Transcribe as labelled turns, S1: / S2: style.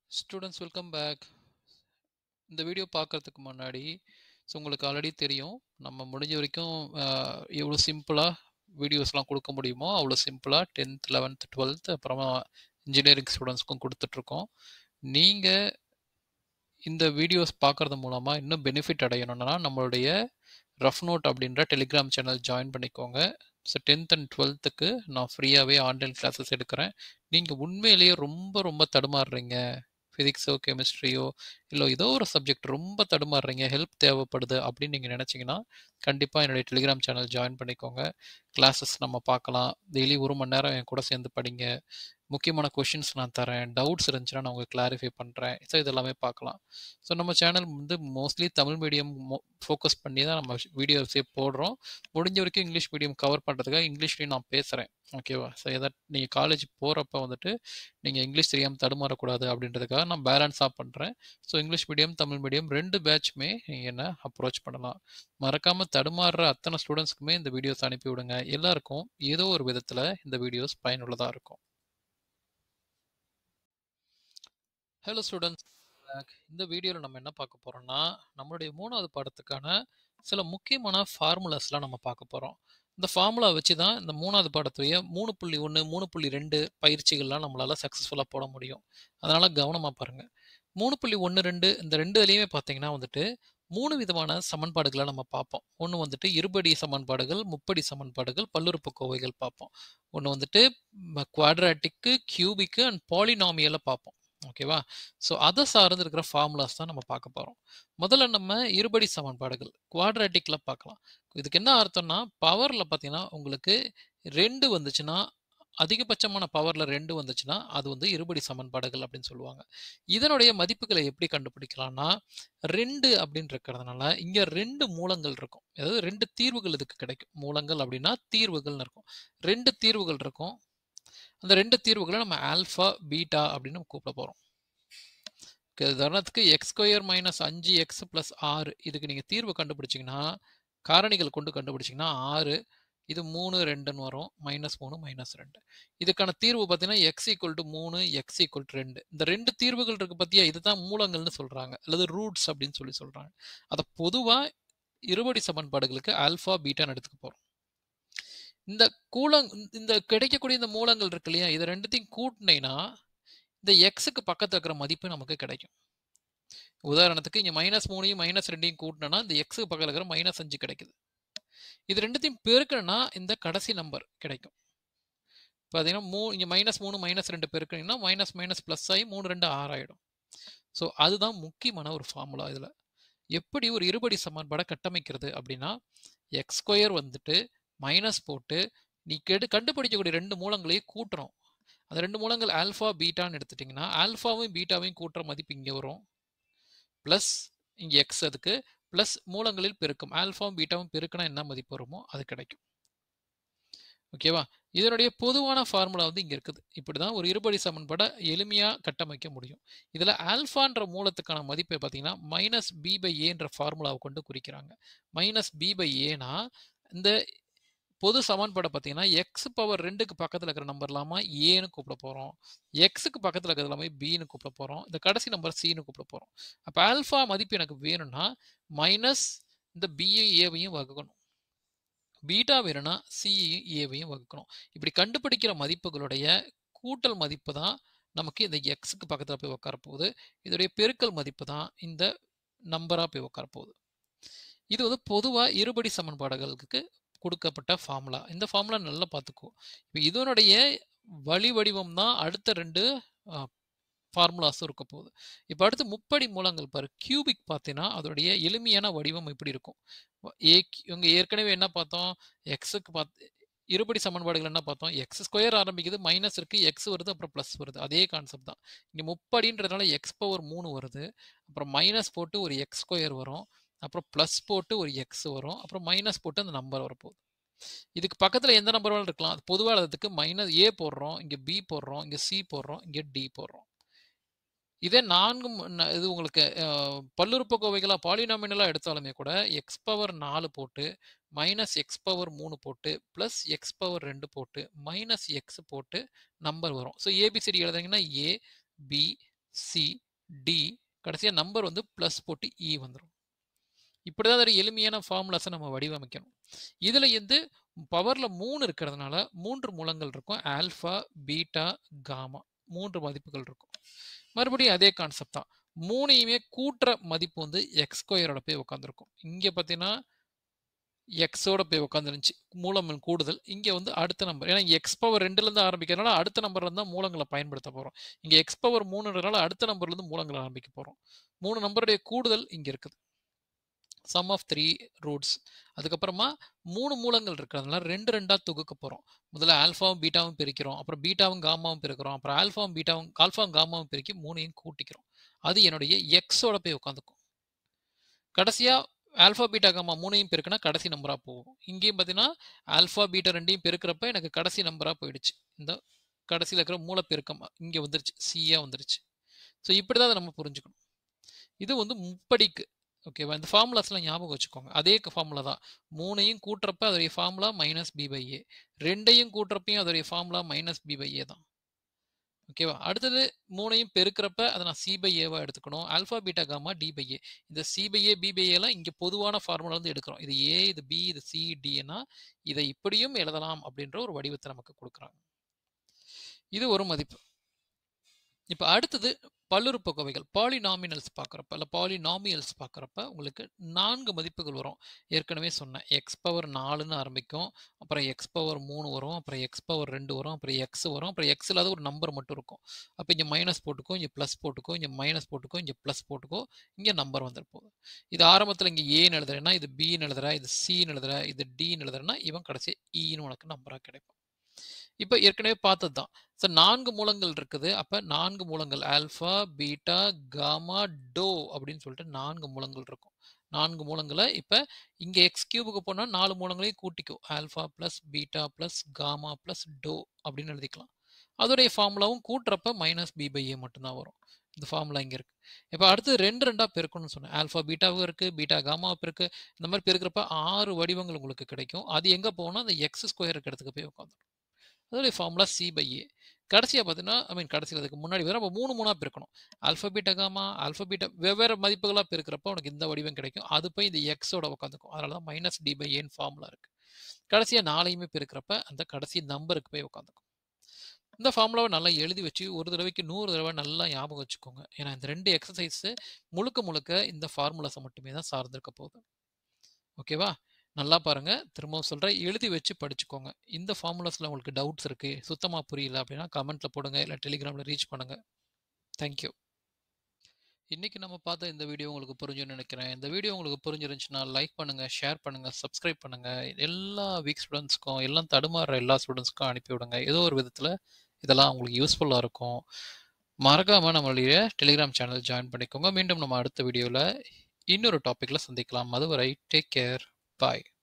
S1: students welcome back இந்த video பார்க்கறதுக்கு முன்னாடி ஸோ உங்களுக்கு ஆல்ரெடி தெரியும் நம்ம முடிஞ்ச வரைக்கும் அஹ், எவ்வளோ சிம்பிளாக வீடியோஸ்லாம் கொடுக்க முடியுமோ அவ்வளோ சிம்பிளாக டென்த் லெவன்த் டுவெல்த் அப்புறமா இன்ஜினியரிங் ஸ்டூடெண்ட்ஸ்க்கும் கொடுத்துட்ருக்கோம் நீங்கள் இந்த வீடியோஸ் பார்க்கறது மூலமாக இன்னும் பெனிஃபிட் அடையணும்னா நம்மளுடைய ரஃப் நோட் அப்படின்ற டெலிகிராம் சேனல் ஜாயின் பண்ணிக்கோங்க ஸோ டென்த் அண்ட் டுவெல்த்துக்கு நான் ஃப்ரீயாகவே ஆன்லைன் கிளாஸஸ் எடுக்கிறேன் நீங்கள் உண்மையிலேயே ரொம்ப ரொம்ப தடுமாறுறீங்க ஃபிசிக்ஸோ கெமிஸ்ட்ரியோ இல்லை ஏதோ ஒரு சப்ஜெக்ட் ரொம்ப தடுமாறுறீங்க ஹெல்ப் தேவைப்படுது அப்படின்னு நீங்கள் நினச்சிங்கன்னா கண்டிப்பாக என்னுடைய டெலிகிராம் சேனல் ஜாயின் பண்ணிக்கோங்க கிளாஸஸ் நம்ம பார்க்கலாம் டெய்லி ஒரு மணி நேரம் என் கூட சேர்ந்து படிங்க முக்கியமான கொஷின்ஸ் நான் தரேன் டவுட்ஸ் இருந்துச்சுன்னா நான் உங்களுக்கு கிளாரிஃபை பண்ணுறேன் ஸோ இதெல்லாமே பார்க்கலாம் ஸோ நம்ம சேனல் வந்து மோஸ்ட்லி தமிழ் மீடியம் ஃபோக்கஸ் பண்ணி தான் நம்ம வீடியோஸே போடுறோம் முடிஞ்ச வரைக்கும் இங்கிலீஷ் மீடியம் கவர் பண்ணுறதுக்காக இங்கிலீஷ்லேயும் நான் பேசுகிறேன் ஓகேவா ஸோ எதா நீங்கள் காலேஜ் போகிறப்ப வந்துட்டு நீங்கள் இங்கிலீஷ் தெரியாமல் தடுமாறக்கூடாது அப்படின்றதுக்காக நான் பேலன்ஸாக பண்ணுறேன் so English medium Tamil medium ரெண்டு பேட்ச்மே நீங்கள் என்ன அப்ரோச் பண்ணலாம் மறக்காமல் தடுமாறுற அத்தனை ஸ்டூடெண்ட்ஸ்க்குமே இந்த வீடியோஸ் அனுப்பி விடுங்க எல்லாருக்கும் ஏதோ ஒரு விதத்தில் இந்த வீடியோஸ் பயனுள்ளதாக இருக்கும் ஹலோ ஸ்டூடெண்ட்ஸ் இந்த வீடியோவில் நம்ம என்ன பார்க்க போகிறோம்னா நம்மளுடைய மூணாவது பாடத்துக்கான சில முக்கியமான ஃபார்முலாஸ்லாம் நம்ம பார்க்க போகிறோம் இந்த ஃபார்முலா வச்சு தான் இந்த மூணாவது பாடத்துடைய மூணு புள்ளி ஒன்று மூணு புள்ளி ரெண்டு பயிற்சிகள்லாம் நம்மளால் சக்ஸஸ்ஃபுல்லாக போட முடியும் அதனால் கவனமாக பாருங்கள் மூணு புள்ளி ஒன்று ரெண்டு இந்த ரெண்டு இதுலேயுமே பார்த்தீங்கன்னா வந்துட்டு மூணு விதமான சமன்பாடுகளை நம்ம பார்ப்போம் ஒன்று வந்துட்டு இருபடி சமன்பாடுகள் முப்படி சமன்பாடுகள் பல்லுறுப்புக்கோவைகள் பார்ப்போம் ஒன்று வந்துட்டு குவாட்ராட்டிக்கு கியூபிக்கு அண்ட் பாலினாமியலை பார்ப்போம் ஓகேவா ஸோ அதை சார்ந்து இருக்கிற ஃபார்முலாஸ் தான் நம்ம பார்க்க போகிறோம் முதல்ல நம்ம இருபடி சமன்பாடுகள் குவாட்ராட்டிக்கில் பார்க்கலாம் இதுக்கு என்ன அர்த்தம்னா பவரில் பார்த்தீங்கன்னா உங்களுக்கு ரெண்டு வந்துச்சுன்னா அதிகபட்சமான பவரில் ரெண்டு வந்துச்சுன்னா அது வந்து இருபடி சமன்பாடுகள் அப்படின்னு சொல்லுவாங்க இதனுடைய மதிப்புகளை எப்படி கண்டுபிடிக்கலாம்னா ரெண்டு அப்படின்னு இருக்கிறதுனால இங்கே ரெண்டு மூலங்கள் இருக்கும் அதாவது ரெண்டு தீர்வுகள் இதுக்கு கிடைக்கும் மூலங்கள் அப்படின்னா தீர்வுகள்னு இருக்கும் ரெண்டு தீர்வுகள் இருக்கும் அந்த ரெண்டு தீர்வுகளை நம்ம ஆல்ஃபா பீட்டா அப்படின்னு கூப்பிட போகிறோம் உதாரணத்துக்கு எக்ஸ் ஸ்கொயர் மைனஸ் அஞ்சு எக்ஸ் ப்ளஸ் ஆறு இதுக்கு நீங்கள் தீர்வு கண்டுபிடிச்சிங்கன்னா காரணிகள் கொண்டு கண்டுபிடிச்சிங்கன்னா ஆறு இது மூணு ரெண்டுன்னு வரும் மைனஸ் மூணு மைனஸ் ரெண்டு இதுக்கான தீர்வு பார்த்தீங்கன்னா எக்ஸ் ஈக்குவல் டு மூணு எக்ஸ் ஈக்குவல் டு ரெண்டு இந்த ரெண்டு தீர்வுகள் இருக்கு பார்த்தியா இதுதான் மூலங்கள்னு சொல்கிறாங்க அல்லது ரூட்ஸ் அப்படின்னு சொல்லி சொல்கிறாங்க அதை பொதுவாக இருபடி சமன்பாடுகளுக்கு ஆல்ஃபா பீட்டான்னு எடுத்துக்க போகிறோம் இந்த கூலங் இந்த கிடைக்கக்கூடிய இந்த மூலங்கள் இருக்கு இல்லையா இது ரெண்டுத்தையும் கூட்டினீங்கன்னா இந்த எக்ஸுக்கு பக்கத்தில் இருக்கிற மதிப்பு நமக்கு கிடைக்கும் உதாரணத்துக்கு இங்கே மைனஸ் மூணையும் மைனஸ் ரெண்டையும் கூட்டினா இந்த எக்ஸுக்கு பக்கத்தில் இருக்கிற மைனஸ் அஞ்சு கிடைக்குது இது ரெண்டுத்தையும் பெருக்கணும்னா இந்த கடைசி நம்பர் கிடைக்கும் பார்த்தீங்கன்னா மூ இங்கே மைனஸ் மூணு மைனஸ் ரெண்டு பெருக்கணும்னா மைனஸ் மைனஸ் ப்ளஸ் ஆகி மூணு ரெண்டு ஆறாயிடும் ஸோ அதுதான் முக்கியமான ஒரு ஃபார்முலா இதில் எப்படி ஒரு இருபடி சமன்பாடை கட்டமைக்கிறது அப்படின்னா எக்ஸ் ஸ்கொயர் வந்துட்டு மைனஸ் போட்டு நீ கெடு கண்டுபிடிக்கக்கூடிய ரெண்டு மூலங்களையும் கூட்டுறோம் அந்த ரெண்டு மூலங்கள் ஆல்ஃபா பீட்டான்னு எடுத்துட்டிங்கன்னா ஆல்ஃபாவையும் பீட்டாவையும் கூட்டுற மதிப்பு இங்கே வரும் ப்ளஸ் இங்கே எக்ஸ் அதுக்கு ப்ளஸ் மூலங்களில் பெருக்கும் ஆல்ஃபாவும் பீட்டாவும் பெருக்கினா என்ன மதிப்பு வருமோ அது கிடைக்கும் ஓகேவா இதனுடைய பொதுவான ஃபார்முலா வந்து இங்கே இருக்குது இப்படி தான் ஒரு இருபடி சமன்பாடை எளிமையாக கட்டமைக்க முடியும் இதில் ஆல்ஃபான்ற மூலத்துக்கான மதிப்பை பார்த்தீங்கன்னா மைனஸ் பி பை ஏன்ற ஃபார்முலாவை கொண்டு குறிக்கிறாங்க மைனஸ் பி பை ஏனா இந்த பொது சமன்பாடை பார்த்தீங்கன்னா எக்ஸ் பவர் ரெண்டுக்கு பக்கத்தில் இருக்கிற நம்பர் இல்லாமல் ஏன்னு கூப்பிட போகிறோம் எக்ஸுக்கு பக்கத்தில் இருக்கிறது எல்லாமே பின்னு கூப்பிட போகிறோம் இந்த கடைசி நம்பர் சின்னு கூப்பிட போகிறோம் அப்போ ஆல்ஃபா மதிப்பு எனக்கு வேணும்னா மைனஸ் இந்த பிஐ ஏவையும் வகுக்கணும் பீட்டா வேணும்னா சிஐயும் ஏவையும் வகுக்கணும் இப்படி கண்டுபிடிக்கிற மதிப்புகளுடைய கூட்டல் மதிப்பு தான் நமக்கு இந்த எக்ஸுக்கு பக்கத்தில் போய் உட்கார போகுது இதோடைய பெருக்கல் மதிப்பு தான் இந்த நம்பராக போய் உட்கார போகுது இது வந்து பொதுவாக இருபடி சமன்பாடுகளுக்கு கொடுக்கப்பட்ட ஃபார்முலா இந்த ஃபார்முலா நல்லா பார்த்துக்கோ இப்போ இதனுடைய வழி வடிவம் தான் அடுத்த ரெண்டு ஃபார்முலாஸும் இருக்க போகுது இப்போ அடுத்து முப்படி மூலங்கள் பாரு கியூபிக் பார்த்தீங்கன்னா அதோடைய எளிமையான வடிவம் இப்படி இருக்கும் ஏ இவங்க ஏற்கனவே என்ன பார்த்தோம் எக்ஸுக்கு பார்த்து இருபடி சமன்பாடுகள் என்ன பார்த்தோம் எக்ஸ் ஸ்கொயர் ஆரம்பிக்குது மைனஸ் இருக்குது எக்ஸ் வருது அப்புறம் ப்ளஸ் வருது அதே கான்செப்ட் தான் இங்கே முப்படின்றதுனால எக்ஸ் பவர் மூணு வருது அப்புறம் மைனஸ் போட்டு ஒரு எக்ஸ் ஸ்கொயர் வரும் அப்புறம் ப்ளஸ் போட்டு ஒரு எக்ஸ் வரும் அப்புறம் மைனஸ் போட்டு அந்த நம்பர் வரப்போகுது இதுக்கு பக்கத்தில் எந்த நம்பர் வேணாலும் இருக்கலாம் அது பொதுவாக அதுக்கு மைனஸ் ஏ போடுறோம் இங்கே பி போடுறோம் இங்கே சி போடுறோம் இங்கே டி போடுறோம் இதே நான்கு இது உங்களுக்கு பல்லுறுப்புக்கோவைகளாக பாலினாமினலாக எடுத்தாலுமே கூட எக்ஸ் பவர் நாலு போட்டு மைனஸ் எக்ஸ் பவர் மூணு போட்டு ப்ளஸ் எக்ஸ் பவர் ரெண்டு போட்டு மைனஸ் எக்ஸ் போட்டு நம்பர் வரும் ஸோ ஏபிசிடி எழுதுறீங்கன்னா ஏ பி சி டி கடைசியாக நம்பர் வந்து ப்ளஸ் போட்டு இ வந்துடும் இப்படி தான் ஒரு எளிமையான ஃபார்முலாஸை நம்ம வடிவமைக்கணும் இதில் இருந்து பவரில் மூணு இருக்கிறதுனால மூன்று மூலங்கள் இருக்கும் ஆல்ஃபா பீட்டா காமா மூன்று மதிப்புகள் இருக்கும் மறுபடியும் அதே கான்செப்ட் தான் மூணையுமே கூட்டுற மதிப்பு வந்து எக்ஸ் ஸ்கொயரோட போய் உட்காந்துருக்கும் இங்கே பார்த்தீங்கன்னா எக்ஸோட போய் உட்காந்துருந்துச்சு மூலம் கூடுதல் இங்கே வந்து அடுத்த நம்பர் ஏன்னா எக்ஸ் பவர் ரெண்டுலேருந்து ஆரம்பிக்கிறதுனால அடுத்த நம்பர்ல தான் மூலங்களை பயன்படுத்த போகிறோம் இங்கே எக்ஸ் பவர் மூணுன்றதுனால அடுத்த நம்பர்லேருந்து மூலங்களை ஆரம்பிக்க போகிறோம் மூணு நம்பருடைய கூடுதல் இங்கே இருக்குது சம் ஆஃப் த்ரீ ரூட்ஸ் அதுக்கப்புறமா மூணு மூலங்கள் இருக்கிறதுனால ரெண்டு ரெண்டாக தொகுக்க போகிறோம் முதல்ல ஆல்ஃபாவும் பீட்டாவும் பிரிக்கிறோம் அப்புறம் பீட்டாவும் காமாவும் பிரிக்கிறோம் அப்புறம் ஆல்ஃபாவும் பீட்டாவும் ஆல்ஃபாவும் காமாவும் பிரிக்கி மூணையும் கூட்டிக்கிறோம் அது என்னுடைய எக்ஸோட போய் உட்காந்துக்கும் கடைசியாக ஆல்ஃபா பீட்டா காமா மூணையும் பெருக்குனா கடைசி நம்பராக போகும் இங்கேயும் பார்த்தீங்கன்னா ஆல்ஃபா பீட்டா ரெண்டையும் பெருக்கிறப்ப எனக்கு கடைசி நம்பராக போயிடுச்சு இந்த கடைசியில் இருக்கிற மூல பெருக்கம் இங்கே வந்துருச்சு சியாக வந்துருச்சு ஸோ இப்படி தான் அதை நம்ம புரிஞ்சுக்கணும் இது வந்து முப்படிக்கு ஓகேவா இந்த ஃபார்முலாஸ்லாம் ஞாபகம் வச்சுக்கோங்க அதே ஃபார்முலா தான் மூணையும் கூட்டுறப்ப அதோடைய formula minus B by A ரெண்டையும் கூட்டுறப்பையும் அதோடைய formula minus B by A தான் ஓகேவா அடுத்தது மூணையும் பெருக்கிறப்ப அதை நான் சி பை ஏவா எடுத்துக்கணும் alpha beta gamma D by A இந்த C by A B by ஏலாம் இங்கே பொதுவான ஃபார்முலா வந்து எடுக்கிறோம் இது ஏ இது பி இது சி டினா இதை இப்படியும் எழுதலாம் அப்படின்ற ஒரு வடிவத்தை நமக்கு கொடுக்குறாங்க இது ஒரு மதிப்பு இப்போ அடுத்தது பல்லுறுப்புக்கோவைகள் பாலினாமினல்ஸ் பார்க்குறப்ப இல்லை பாலினாமியல்ஸ் பார்க்குறப்ப உங்களுக்கு நான்கு மதிப்புகள் வரும் ஏற்கனவே சொன்னேன் எக்ஸ் பவர் நாலுன்னு ஆரம்பிக்கும் அப்புறம் எக்ஸ் பவர் மூணு வரும் அப்புறம் எக்ஸ் பவர் ரெண்டு வரும் அப்புறம் எக்ஸ் வரும் அப்புறம் எக்ஸ் இல்லாத ஒரு நம்பர் மட்டும் இருக்கும் அப்போ இங்கே மைனஸ் போட்டுக்கோ இங்கே ப்ளஸ் போட்டுக்கோ இங்கே மைனஸ் போட்டுக்கோ இங்கே ப்ளஸ் போட்டுக்கோ இங்கே நம்பர் வந்துட்டு போகுது இது ஆரம்பத்தில் இங்கே ஏன்னு எழுதுறேன்னா இது பின்னு எழுதுற இது சின்னு எழுதுற இது டின்னு எழுதுறேன்னா இவன் கடைசி ஈன்னு உனக்கு நம்பராக கிடைக்கும் இப்போ ஏற்கனவே பார்த்தது தான் ஸோ நான்கு மூலங்கள் இருக்குது அப்போ நான்கு மூலங்கள் ஆல்ஃபா பீட்டா காமா டோ அப்படின்னு சொல்லிட்டு நான்கு மூலங்கள் இருக்கும் நான்கு மூலங்களை இப்போ இங்கே எக்ஸ் கியூபுக்கு போனால் நாலு மூலங்களையும் கூட்டிக்கும் alpha plus beta plus gamma plus டோ அப்படின்னு எழுதிக்கலாம் அதோடைய ஃபார்முலாவும் கூட்டுறப்ப மைனஸ் பி பை ஏ மட்டும்தான் வரும் இந்த ஃபார்முலா இங்கே இருக்குது இப்போ அடுத்து ரெண்டு ரெண்டாக பெருக்கணும்னு சொன்னேன் ஆல்ஃபா பீட்டாவும் இருக்குது பீட்டா காமாவும் இருக்குது இந்த மாதிரி பெருக்கிறப்ப ஆறு வடிவங்கள் உங்களுக்கு கிடைக்கும் அது எங்கே போகணும் அந்த எக்ஸ் ஸ்கொயருக்கு இடத்துக்கு போய் உட்காந்துடும் அதோடைய ஃபார்முலா சி பை ஏ கடைசியாக பார்த்தீங்கன்னா ஐ மீன் கடைசியில் அதுக்கு முன்னாடி வர நம்ம மூணு மூணாக பிரிக்கணும் ஆல்ஃபபீட்டா காமா ஆல்ஃபபீட்டா வெவ்வேறு மதிப்புகளாக பிரிக்கிறப்ப உனக்கு இந்த வடிவம் கிடைக்கும் அது போய் இந்த எக்ஸோட உட்காந்துக்கும் அதனால தான் மைனஸ் டி பை ஏன் ஃபார்முலா இருக்குது கடைசியாக நாளையுமே பிரிக்கிறப்ப அந்த கடைசி நம்பருக்கு போய் உட்காந்துக்கும் இந்த ஃபார்முலாவை நல்லா எழுதி வச்சு ஒரு தடவைக்கு நூறு தடவை நல்லா ஞாபகம் வச்சுக்கோங்க ஏன்னா இந்த ரெண்டு எக்ஸசைஸ் முழுக்க முழுக்க இந்த ஃபார்முலாஸை மட்டுமே தான் சார்ந்திருக்க போகுது ஓகேவா நல்லா பாருங்க திரும்பவும் சொல்கிறேன் எழுதி வச்சு படிச்சுக்கோங்க இந்த ஃபார்முலாஸில் உங்களுக்கு டவுட்ஸ் இருக்குது சுத்தமாக புரியல அப்படின்னா கமெண்ட்டில் போடுங்க இல்லை டெலிகிராமில் ரீச் பண்ணுங்கள் தேங்க்யூ இன்றைக்கி நம்ம பார்த்த இந்த வீடியோ உங்களுக்கு புரிஞ்சுன்னு நினைக்கிறேன் இந்த வீடியோ உங்களுக்கு புரிஞ்சிருந்துச்சுன்னா லைக் பண்ணுங்கள் ஷேர் பண்ணுங்கள் சப்ஸ்கிரைப் பண்ணுங்கள் எல்லா வீக் ஸ்டூடெண்ட்ஸ்க்கும் எல்லாம் தடுமாறுற எல்லா ஸ்டூடெண்ட்ஸ்க்கும் அனுப்பி விடுங்க ஏதோ ஒரு விதத்தில் இதெல்லாம் உங்களுக்கு யூஸ்ஃபுல்லாக இருக்கும் மறக்காமல் நம்மளுடைய டெலிகிராம் சேனல் ஜாயின் பண்ணிக்கோங்க மீண்டும் நம்ம அடுத்த வீடியோவில் இன்னொரு டாப்பிக்கில் சந்திக்கலாம் அதுவரை டேக் கேர் பாய்